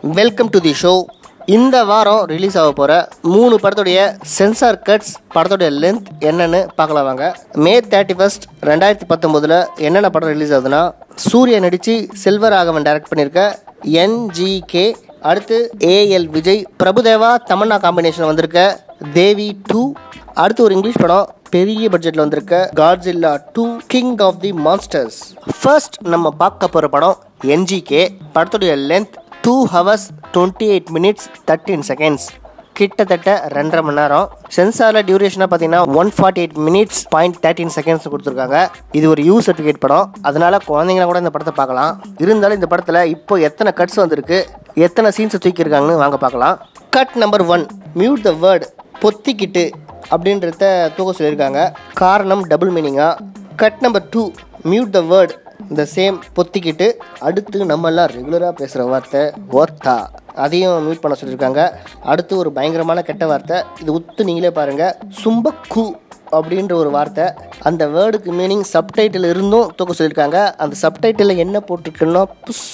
Welcome to the show இந்த வாரம் release ஆக போகிற மூணு படத்துடைய சென்சார் கட்ஸ் படத்துடைய லென்த் என்னன்னு பார்க்கலாம் வாங்க மே தேர்ட்டி ஃபஸ்ட் ரெண்டாயிரத்தி பத்தொம்போதில் என்னென்ன படம் ரிலீஸ் ஆகுதுன்னா சூர்யா நடித்து செல்வராகவன் டைரக்ட் பண்ணியிருக்க என்ஜிகே அடுத்து ஏஎல் விஜய் பிரபுதேவா தமன்னா காம்பினேஷன் வந்திருக்க தேவி டூ அடுத்து ஒரு இங்கிலீஷ் படம் பெரிய பட்ஜெட்டில் வந்திருக்க Godzilla two king of the monsters first நம்ம பார்க்க போகிற படம் என்ஜிகே படத்துடைய length two hours twenty eight minutes thirteen seconds கிட்டத்தட்ட ரெண்டரை மணி நேரம் சென்சாரில் டியூரேஷனாக பார்த்தீங்கன்னா one forty eight minutes point thirteen seconds கொடுத்துருக்காங்க இது ஒரு யூ சர்டிஃபிகேட் படம் அதனால குழந்தைங்கள கூட இந்த படத்தை பார்க்கலாம் இருந்தாலும் இந்த படத்தில் இப்போ எத்தனை கட்ஸ் வந்திருக்கு எத்தனை சீன்ஸை தூக்கியிருக்காங்கன்னு வாங்க பார்க்கலாம் cut number one mute the word பொத்திக்கிட்டு அப்படின்றத தூக்க சொல்லியிருக்காங்க காரணம் டபுள் மீனிங்காக cut number two mute the word இந்த சேம் பொத்திக்கிட்டு அடுத்து நம்மெல்லாம் ரெகுலராக பேசுகிற வார்த்தை ஒர்த்தா அதையும் மியூட் பண்ண சொல்லியிருக்காங்க அடுத்து ஒரு பயங்கரமான கெட்ட வார்த்தை இது உத்து நீங்களே பாருங்கள் சும்பக்கு அப்படின்ற ஒரு வார்த்தை அந்த வேர்டுக்கு மீனிங் சப்டைட்டில் இருந்தும் தூக்க சொல்லியிருக்காங்க அந்த சப்டைட்டில் என்ன போட்டிருக்குன்னா புஸ்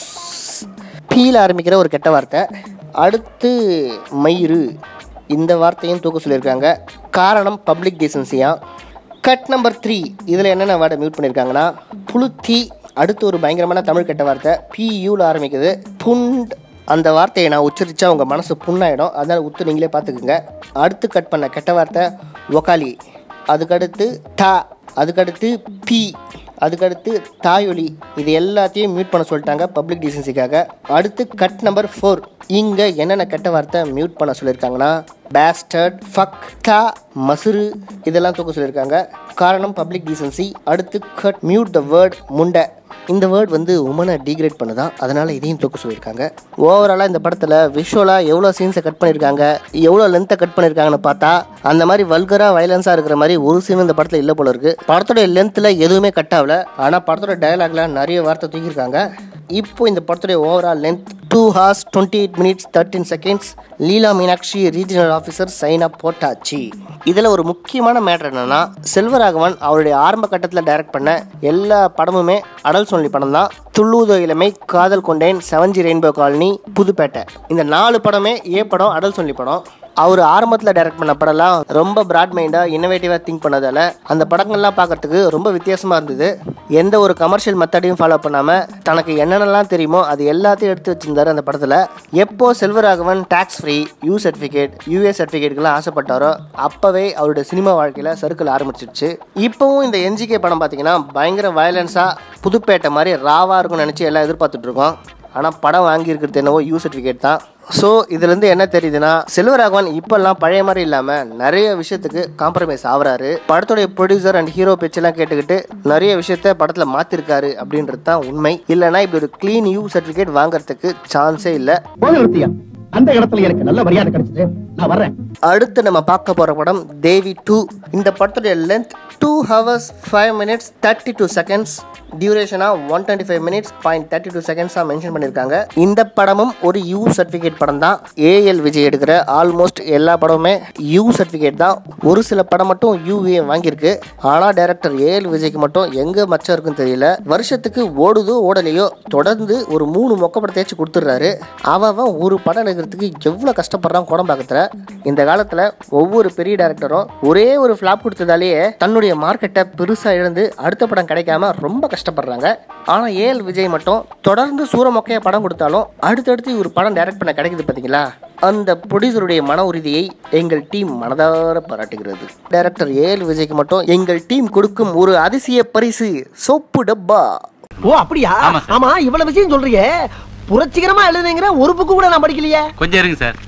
பீல ஆரம்பிக்கிற ஒரு கெட்ட வார்த்தை அடுத்து மயிறு இந்த வார்த்தையும் தூக்க சொல்லியிருக்காங்க காரணம் பப்ளிக் டீசன்சியா கட் நம்பர் த்ரீ இதில் என்னென்ன வேர்டை மியூட் பண்ணியிருக்காங்கன்னா புளுத்தி அடுத்து ஒரு பயங்கரமான தமிழ் கெட்ட வார்த்தை பியூவில் ஆரம்பிக்குது புண்ட் அந்த வார்த்தையை நான் உச்சரித்தா உங்கள் மனசு புண்ணாயிடும் அதனால் உத்து நீங்களே பார்த்துக்குங்க அடுத்து கட் பண்ண கெட்ட வார்த்தை ஒகாலி அதுக்கடுத்து டா அதுக்கடுத்து பி அதுக்கடுத்து தாயொலி இது எல்லாத்தையும் மியூட் பண்ண சொல்லிட்டாங்க பப்ளிக் டீசன்சிக்காக அடுத்து கட் நம்பர் ஃபோர் இங்கே என்னென்ன கெட்ட வார்த்தை மியூட் பண்ண சொல்லியிருக்காங்கன்னா பேஸ்டர்ட் ஃபக் டா மசுரு இதெல்லாம் தூக்க சொல்லியிருக்காங்க காரணம் பப்ளிக் டீசன்சி அடுத்து கட் மியூட் த வேர்ட் முண்டை இந்த வேர்ட் வந்து உமனை டீக்ரேட் பண்ணுதான் அதனால இதையும் தூக்க சொல்லியிருக்காங்க ஓவராலாக இந்த படத்தில் விஷுவலாக எவ்வளோ சீன்ஸை கட் பண்ணியிருக்காங்க எவ்வளோ லென்த்தை கட் பண்ணியிருக்காங்கன்னு பார்த்தா அந்த மாதிரி வல்கராக வயலன்ஸாக இருக்கிற மாதிரி ஒரு சீன் இந்த படத்தில் இல்லை போல இருக்கு படத்தோட லென்த்தில் எதுவுமே கட் ஆகல ஆனால் படத்தோட டயலாக்ல நிறைய வார்த்தை தூக்கியிருக்காங்க இப்போ இந்த படத்துடைய overall length two hours twenty eight minutes thirteen seconds Leela Meenakshi regional officer சைனா போட்டாச்சு இதில் ஒரு முக்கியமான மேட்ரு என்னன்னா செல்வராகவன் அவருடைய ஆரம்ப கட்டத்தில் டைரக்ட் பண்ண எல்லா படமுமே அடல் சொல்லி படம் தான் துள்ளூதோ இளமை காதல் கொண்டேன் செவன்ஜி ரெயின்போ காலனி புதுப்பேட்டை இந்த நாலு படமே ஏ படம் அடல் சொல்லி படம் அவர் ஆரம்பத்தில் டைரக்ட் பண்ண படம்லாம் ரொம்ப பிராட் மைண்டாக இன்னோவேட்டிவாக திங்க் பண்ணதால அந்த படங்கள்லாம் பார்க்கறதுக்கு ரொம்ப வித்தியாசமாக இருந்தது எந்த ஒரு கமர்ஷியல் மெத்தடையும் ஃபாலோ பண்ணாமல் தனக்கு என்னென்னலாம் தெரியுமோ அது எல்லாத்தையும் எடுத்து வச்சிருந்தாரு அந்த படத்தில் எப்போ Selvaraghavan tax free U certificate UA சர்டிஃபிகேட்டுக்கெல்லாம் ஆசைப்பட்டாரோ அப்போவே அவருடைய சினிமா வாழ்க்கையில் சர்க்கிள் ஆரம்பிச்சிருச்சு இப்போவும் இந்த என்ஜிகே படம் பார்த்தீங்கன்னா பயங்கர வயலன்ஸாக புதுப்பேட்டை மாதிரி ராவாக இருக்கும்னு நினச்சி எல்லாம் எதிர்பார்த்துட்டு இருக்கோம் ஆனால் படம் வாங்கியிருக்கிறது என்னவோ யூ சர்டிஃபிகேட் தான் ஸோ இதுலேருந்து என்ன தெரியுதுன்னா செல்வராகவன் இப்போல்லாம் பழைய மாதிரி இல்லாமல் நிறைய விஷயத்துக்கு காம்ப்ரமைஸ் ஆகுறாரு படத்துடைய ப்ரொடியூசர் அண்ட் ஹீரோ பேச்செல்லாம் கேட்டுக்கிட்டு நிறைய விஷயத்த படத்தில் மாற்றிருக்காரு அப்படின்றது தான் உண்மை இல்லைனா இப்படி ஒரு க்ளீன் யூ சர்டிஃபிகேட் வாங்குறதுக்கு சான்ஸே இல்லை போது நிறுத்தியா அந்த இடத்துல எனக்கு நல்ல மரியாதை கிடைச்சது நான் வர்றேன் அடுத்து நம்ம பார்க்க போகிற படம் தேவி டூ இந்த படத்துடைய length two hours five minutes thirty two seconds டியூரேஷனாக one twenty five minutes point thirty two செகண்ட்ஸாக மென்ஷன் பண்ணியிருக்காங்க இந்த படமும் ஒரு யூ சர்டிஃபிகேட் படம் தான் ஏஎல் விஜய் எடுக்கிற ஆல்மோஸ்ட் எல்லா படமுமே யூ சர்டிஃபிகேட் தான் ஒரு சில படம் மட்டும் யூஏ வாங்கியிருக்கு ஆனால் டைரக்டர் ஏஎல் விஜய்க்கு மட்டும் எங்கே மச்சம் இருக்குன்னு தெரியல வருஷத்துக்கு ஓடுதோ ஓடலையோ தொடர்ந்து ஒரு மூணு மொக்க படத்தையாச்சும் கொடுத்துட்றாரு அவன் ஒரு படம் எடுக்கிறதுக்கு எவ்வளோ கஷ்டப்படுறான் குடம் பார்க்கத்துல இந்த காலத்தில் ஒவ்வொரு பெரிய டேரக்டரும் ஒரே ஒரு ஃப்ளாப் கொடுத்ததாலேயே தன்னுடைய மார்க்கெட்டை பெருசாக இழந்து அடுத்த படம் கிடைக்காம ரொம்ப கஷ்டப்படுறாங்க ஆனால் ஏஎல் விஜய் மட்டும் தொடர்ந்து சூரமொக்கையாக படம் கொடுத்தாலும் அடுத்தடுத்து ஒரு படம் டைரக்ட் பண்ண கிடைக்குது பார்த்தீங்களா அந்த ப்ரொடியூசருடைய மன உறுதியை எங்கள் டீம் மனதார பாராட்டுகிறது டைரக்டர் ஏஎல் விஜய்க்கு மட்டும் எங்கள் டீம் கொடுக்கும் ஒரு அதிசய பரிசு சோப்பு டப்பா ஓ அப்படியா ஆமா இவ்வளவு விஷயம் சொல்றியே புரட்சிகரமா எழுதுங்கிற ஒரு புக்கு கூட நான் படிக்கலையே கொஞ்சம் இருங்க சார்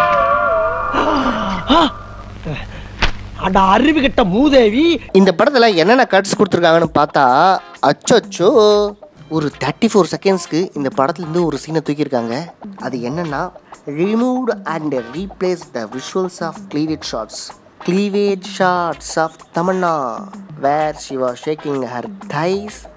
அட அறிவு கிட்ட மூதேவி இந்த படத்தில் என்னென்ன கட்ஸ் கொடுத்துருக்காங்கன்னு பார்த்தா அச்சோ ஒரு தேர்ட்டி ஃபோர் செகண்ட்ஸ்க்கு இந்த படத்துலேருந்து ஒரு சீனை தூக்கியிருக்காங்க அது என்னன்னா removed and replace the visuals of cleavage shots cleavage shots of Tamannaah where she was shaking her thighs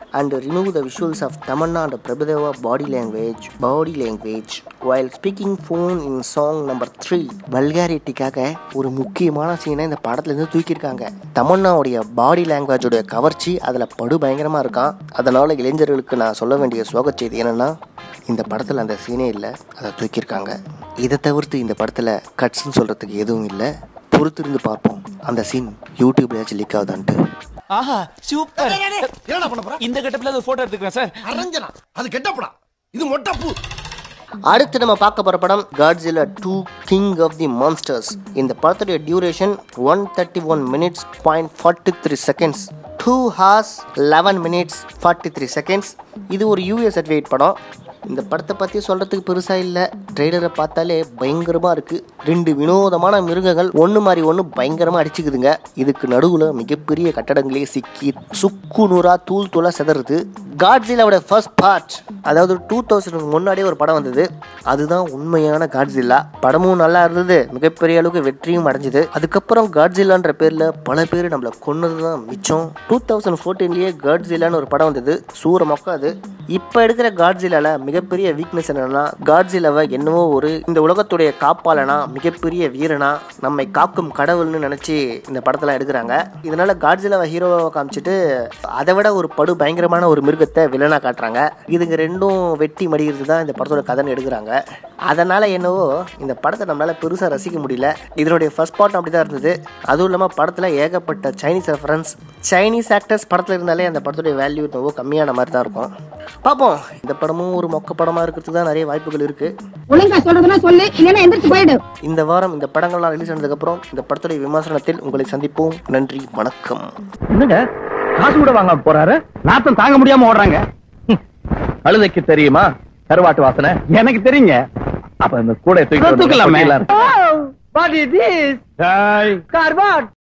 and remove the visuals of Tamanna and Prabhudeva body language, body language while speaking phone in song number 3. வல்காரிட்டிக்காக ஒரு முக்கியமான சீனை இந்த படத்துலேருந்து தூக்கியிருக்காங்க தமன்னாவுடைய பாடி லாங்குவேஜோடைய கவர்ச்சி அதில் படு பயங்கரமாக இருக்கான் அதனால் இளைஞர்களுக்கு நான் சொல்ல வேண்டிய சோக செய்தி என்னென்னா இந்த படத்தில் அந்த சீனே இல்லை அதை தூக்கியிருக்காங்க இதை தவிர்த்து இந்த படத்தில் கட்ஸ்ன்னு சொல்கிறதுக்கு எதுவும் இல்லை பொறுத்திருந்து பார்ப்போம் அந்த சீன் யூடியூப்லயாச்சும் லீக் ஆகுதான்ட்டு ஆஹா சூப்பர் என்னடா பண்ண போற இந்த கட்டப்ல ஒரு போட்டோ எடுத்துக்கிறேன் சார் அரஞ்சனா அது கெட்டப்படா இது மொட்டப்பூ அடுத்து நம்ம பார்க்க போகிற படம் Godzilla two king of the monsters இந்த படத்துடைய duration one thirty one minutes point forty three seconds two hours eleven minutes forty three seconds இது ஒரு யூஎஸ் சர்டிஃபிகேட் படம் இந்த படத்தை பற்றி சொல்கிறதுக்கு பெருசாக இல்லை ட்ரெய்லரை பார்த்தாலே பயங்கரமாக இருக்குது ரெண்டு வினோதமான மிருகங்கள் ஒன்று மாதிரி ஒன்று பயங்கரமாக அடிச்சுக்குதுங்க இதுக்கு நடுவில் மிகப்பெரிய கட்டடங்களே சிக்கி சுக்கு நூறா தூள் தூளாக செதறுது காட்ஸில்லாவோட ஃபர்ஸ்ட் பார்ட் அதாவது டூ தௌசண்ட் முன்னாடியே ஒரு படம் வந்தது அதுதான் உண்மையான காட்ஸில்லா படமும் நல்லா இருந்தது மிகப்பெரிய அளவுக்கு வெற்றியும் அடைஞ்சது அதுக்கப்புறம் காட்ஸில்லான்ற பேரில் பல பேர் நம்மளை கொன்னது தான் மிச்சம் டூ தௌசண்ட் ஃபோர்டீன்லேயே காட்ஸில்லான்னு ஒரு படம் வந்தது சூர மொக்கம் அது இப்போ எடுக்கிற காட்ஸில்லால மிகப்பெரிய வீக்னஸ் என்னன்னா காட்ஸில்லாவை என்னவோ ஒரு இந்த உலகத்துடைய காப்பாளனா மிகப்பெரிய வீரனா நம்மை காக்கும் கடவுள்னு நினச்சி இந்த படத்தில் எடுக்கிறாங்க இதனால காட்ஸில்லாவை ஹீரோவை காமிச்சிட்டு அதை விட ஒரு படு பயங்கரமான ஒரு மிருகத்தை வில்லனா காட்டுறாங்க இதுங்க ரெண்டும் வெட்டி மடிகிறது தான் இந்த படத்தோட கதைன்னு எடுக்கிறாங்க அதனால என்னவோ இந்த படத்தை நம்மளால பெருசாக ரசிக்க முடியல இதனுடைய ஃபர்ஸ்ட் பார்ட் அப்படி தான் இருந்தது அதுவும் இல்லாமல் படத்தில் ஏகப்பட்ட சைனீஸ் ரெஃபரன்ஸ் சைனீஸ் ஆக்டர்ஸ் படத்தில் இருந்தாலே அந்த படத்துடைய வேல்யூ ரொம்ப கம்மியான மாதிரி தான் இருக்கும் பார்ப்போம் இந்த படமும் ஒரு மொக்க படமாக இருக்கிறதுக்கு தான் நிறைய வாய்ப்புகள் இருக்குது ஒழுங்கா சொல்றதெல்லாம் சொல்லு இல்லைன்னா எந்திரிச்சு போயிடு இந்த வாரம் இந்த படங்கள்லாம் ரிலீஸ் ஆனதுக்கப்புறம் இந்த படத்துடைய விமர்சனத்தில் உங்களை சந்திப்போம் நன்றி வணக்கம் என்னங்க காசு கூட வாங்க போறாரு நாத்தம் தாங்க முடியாம ஓடுறாங்க ஹம். கழுதைக்கு தெரியுமா கருவாட்டு வாசனை எனக்கு தெரியுங்க அப்ப இந்த கூட தூக்கலாமே What is this? டேய் Carvard.